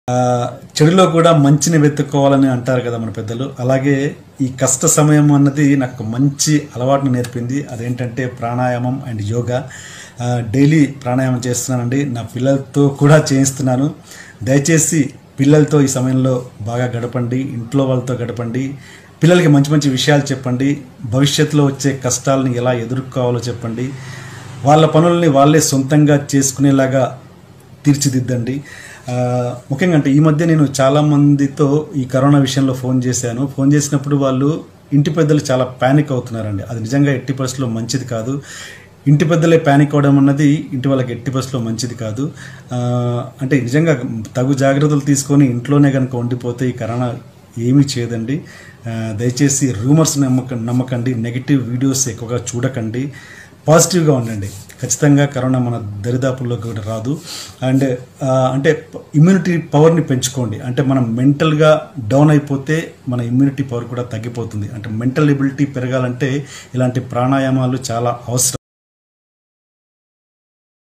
ఆ, చెడులో కూడా మంచిని వెతుక్కోవాలని అంటారు కదా మన పెద్దలు అలాగే ఈ కష్ట సమయం అన్నది నాకు ఒక మంచి అలవాటును నేర్పింది అదేంటంటే ప్రాణాయామం అండ్ యోగా ఆ, డైలీ ప్రాణాయామం చేస్తున్నానండి నా పిల్లలతో కూడా చేయిస్తున్నాను దయచేసి పిల్లలతో ఈ సమయంలో బాగా గడపండి ఇంట్లో వాళ్ళతో గడపండి పిల్లలకి మంచి మంచి విషయాలు చెప్పండి భవిష్యత్తులో వచ్చే కష్టాలను ఎలా ఎదుర్కోవాలో చెప్పండి వాళ్ళ పనుల్ని వాళ్ళే సొంతంగా చేసుకునేలాగా తీర్చిదిద్దండి ఆ, ముఖ్యంగా అంటే ఈ మధ్య నేను చాలా మందితో ఈ కరోనా విషయంలో ఫోన్ చేశాను ఫోన్ చేసినప్పుడు వాళ్ళు ఇంటి పెద్దలు చాలా ప్యానిక్ అవుతున్నారండి అది నిజంగా ఎట్టి పరిస్థితుల్లో మంచిది కాదు ఇంటి పెద్దలే ప్యానిక్ అవ్వడం అన్నది ఇంటి వాళ్ళకి ఎట్టి పరిస్థితుల్లో మంచిది కాదు ఆ, అంటే నిజంగా తగు జాగ్రత్తలు తీసుకొని ఇంట్లోనే కనుక ఉండిపోతే ఈ కరోనా ఏమీ చేయదండి ఆ, దయచేసి రూమర్స్ నమ్మక నమ్మకండి నెగిటివ్ వీడియోస్ ఎక్కువగా చూడకండి పాజిటివ్గా ఉండండి ఖచ్చితంగా కరోనా మన దరిదాపుల్లోకి కూడా రాదు అండ్ ఆ, అంటే ఇమ్యూనిటీ పవర్ని పెంచుకోండి అంటే మనం మెంటల్గా డౌన్ అయిపోతే మన ఇమ్యూనిటీ పవర్ కూడా తగ్గిపోతుంది అంటే మెంటల్ ఎబిలిటీ పెరగాలంటే ఇలాంటి ప్రాణాయామాలు చాలా అవసరం